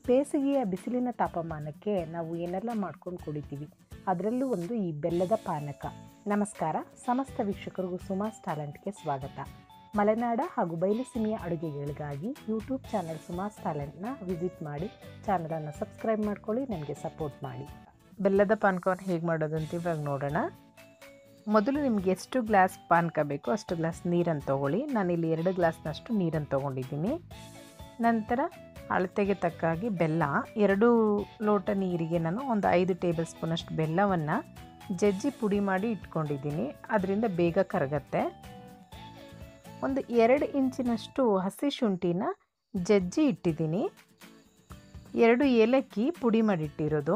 ಬೇಸಿಗೆಯ ಬಿಸಿಲಿನ ತಾಪಮಾನಕ್ಕೆ ನಾವು ಏನೆಲ್ಲ ಮಾಡ್ಕೊಂಡು ಕುಡಿತೀವಿ ಅದರಲ್ಲೂ ಒಂದು ಈ ಬೆಲ್ಲದ ಪಾನಕ ನಮಸ್ಕಾರ ಸಮಸ್ತ ವೀಕ್ಷಕರಿಗೂ ಸುಮಾಸ್ ಟ್ಯಾಲೆಂಟ್ಗೆ ಸ್ವಾಗತ ಮಲೆನಾಡ ಹಾಗೂ ಬಯಲುಸೀಮೆಯ ಅಡುಗೆಗಳಿಗಾಗಿ ಯೂಟ್ಯೂಬ್ ಚಾನಲ್ ಸುಮಾಸ್ ಟ್ಯಾಲೆಂಟ್ನ ವಿಸಿಟ್ ಮಾಡಿ ಚಾನಲನ್ನು ಸಬ್ಸ್ಕ್ರೈಬ್ ಮಾಡ್ಕೊಳ್ಳಿ ನನಗೆ ಸಪೋರ್ಟ್ ಮಾಡಿ ಬೆಲ್ಲದ ಪಾನಕವನ್ನು ಹೇಗೆ ಮಾಡೋದು ಅಂತ ಇವಾಗ ನೋಡೋಣ ಮೊದಲು ನಿಮ್ಗೆ ಎಷ್ಟು ಗ್ಲಾಸ್ ಪಾನಕ ಬೇಕು ಅಷ್ಟು ಗ್ಲಾಸ್ ನೀರನ್ನು ತೊಗೊಳ್ಳಿ ನಾನಿಲ್ಲಿ ಎರಡು ಗ್ಲಾಸ್ನಷ್ಟು ನೀರನ್ನು ತೊಗೊಂಡಿದ್ದೀನಿ ನಂತರ ಅಳತೆಗೆ ತಕ್ಕಾಗಿ ಬೆಲ್ಲ ಎರಡು ಲೋಟ ನೀರಿಗೆ ನಾನು ಒಂದು ಐದು ಟೇಬಲ್ ಸ್ಪೂನಷ್ಟು ಬೆಲ್ಲವನ್ನು ಜಜ್ಜಿ ಪುಡಿ ಮಾಡಿ ಇಟ್ಕೊಂಡಿದ್ದೀನಿ ಅದರಿಂದ ಬೇಗ ಕರಗತ್ತೆ ಒಂದು ಎರಡು ಇಂಚಿನಷ್ಟು ಹಸಿ ಶುಂಠಿನ ಜಜ್ಜಿ ಇಟ್ಟಿದ್ದೀನಿ ಎರಡು ಏಲಕ್ಕಿ ಪುಡಿ ಮಾಡಿಟ್ಟಿರೋದು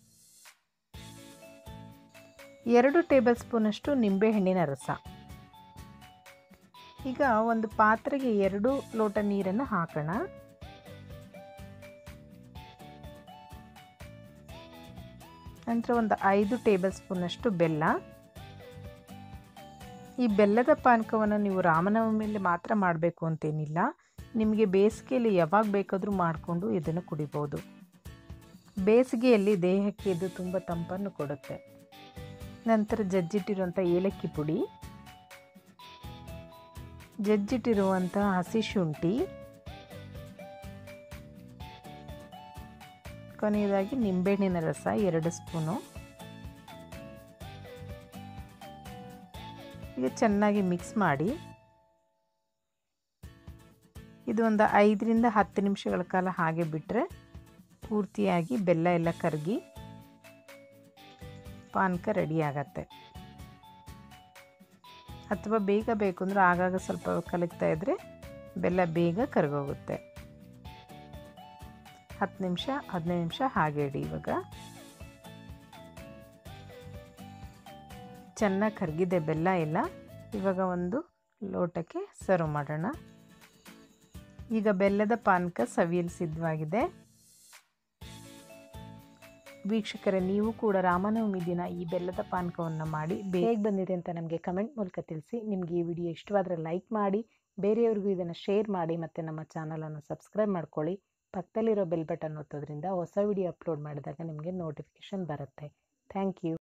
ಎರಡು ಟೇಬಲ್ ಸ್ಪೂನಷ್ಟು ನಿಂಬೆಹಣ್ಣಿನ ರಸ ಈಗ ಒಂದು ಪಾತ್ರೆಗೆ ಎರಡು ಲೋಟ ನೀರನ್ನು ಹಾಕೋಣ ನಂತರ ಒಂದು ಐದು ಟೇಬಲ್ ಸ್ಪೂನಷ್ಟು ಬೆಲ್ಲ ಈ ಬೆಲ್ಲದ ಪಾನಕವನ್ನು ನೀವು ರಾಮನವಮಿಯಲ್ಲಿ ಮಾತ್ರ ಮಾಡಬೇಕು ಅಂತೇನಿಲ್ಲ ನಿಮಗೆ ಬೇಸಿಗೆಯಲ್ಲಿ ಯಾವಾಗ ಬೇಕಾದರೂ ಮಾಡಿಕೊಂಡು ಇದನ್ನು ಕುಡಿಬೋದು ಬೇಸಿಗೆಯಲ್ಲಿ ದೇಹಕ್ಕೆ ಇದು ತುಂಬ ತಂಪನ್ನು ಕೊಡುತ್ತೆ ನಂತರ ಜಜ್ಜಿಟ್ಟಿರುವಂಥ ಏಲಕ್ಕಿ ಪುಡಿ ಜಜ್ಜಿಟ್ಟಿರುವಂಥ ಹಸಿ ಶುಂಠಿ ಕೊನೆಯದಾಗಿ ನಿಂಬೆಹಣ್ಣಿನ ರಸ ಎರಡು ಸ್ಪೂನು ಈಗ ಚೆನ್ನಾಗಿ ಮಿಕ್ಸ್ ಮಾಡಿ ಇದು ಒಂದು ಐದರಿಂದ ಹತ್ತು ನಿಮಿಷಗಳ ಕಾಲ ಹಾಗೆ ಬಿಟ್ಟರೆ ಪೂರ್ತಿಯಾಗಿ ಬೆಲ್ಲ ಎಲ್ಲ ಕರಗಿ ಪಾನಕ ರೆಡಿ ಆಗತ್ತೆ ಅಥವಾ ಬೇಗ ಬೇಕು ಅಂದರೆ ಆಗಾಗ ಸ್ವಲ್ಪ ಕಲಕ್ತಾ ಇದ್ದರೆ ಬೆಲ್ಲ ಬೇಗ ಕರಗೋಗುತ್ತೆ ಹತ್ತು ನಿಮಿಷ ಹದಿನೈದು ನಿಮಿಷ ಹಾಗೆ ಇಡಿ ಇವಾಗ ಚೆನ್ನಾಗಿ ಕರಗಿದೆ ಬೆಲ್ಲ ಎಲ್ಲ ಇವಾಗ ಒಂದು ಲೋಟಕ್ಕೆ ಸರ್ವ್ ಮಾಡೋಣ ಈಗ ಬೆಲ್ಲದ ಪಾನಕ ಸವಿಯಲು ಸಿದ್ಧವಾಗಿದೆ ವೀಕ್ಷಕರೇ ನೀವು ಕೂಡ ರಾಮನವಮಿ ದಿನ ಈ ಬೆಲ್ಲದ ಪಾನಕವನ್ನು ಮಾಡಿ ಬೇಗ ಬಂದಿದೆ ಅಂತ ನಮಗೆ ಕಮೆಂಟ್ ಮೂಲಕ ತಿಳಿಸಿ ನಿಮಗೆ ಈ ವಿಡಿಯೋ ಇಷ್ಟವಾದರೆ ಲೈಕ್ ಮಾಡಿ ಬೇರೆಯವ್ರಿಗೂ ಇದನ್ನು ಶೇರ್ ಮಾಡಿ ಮತ್ತು ನಮ್ಮ ಚಾನಲನ್ನು ಸಬ್ಸ್ಕ್ರೈಬ್ ಮಾಡ್ಕೊಳ್ಳಿ ಪಕ್ಕದಲ್ಲಿರೋ ಬೆಲ್ ಬಟನ್ ಒತ್ತೋದ್ರಿಂದ ಹೊಸ ವಿಡಿಯೋ ಅಪ್ಲೋಡ್ ಮಾಡಿದಾಗ ನಿಮಗೆ ನೋಟಿಫಿಕೇಷನ್ ಬರುತ್ತೆ ಥ್ಯಾಂಕ್ ಯು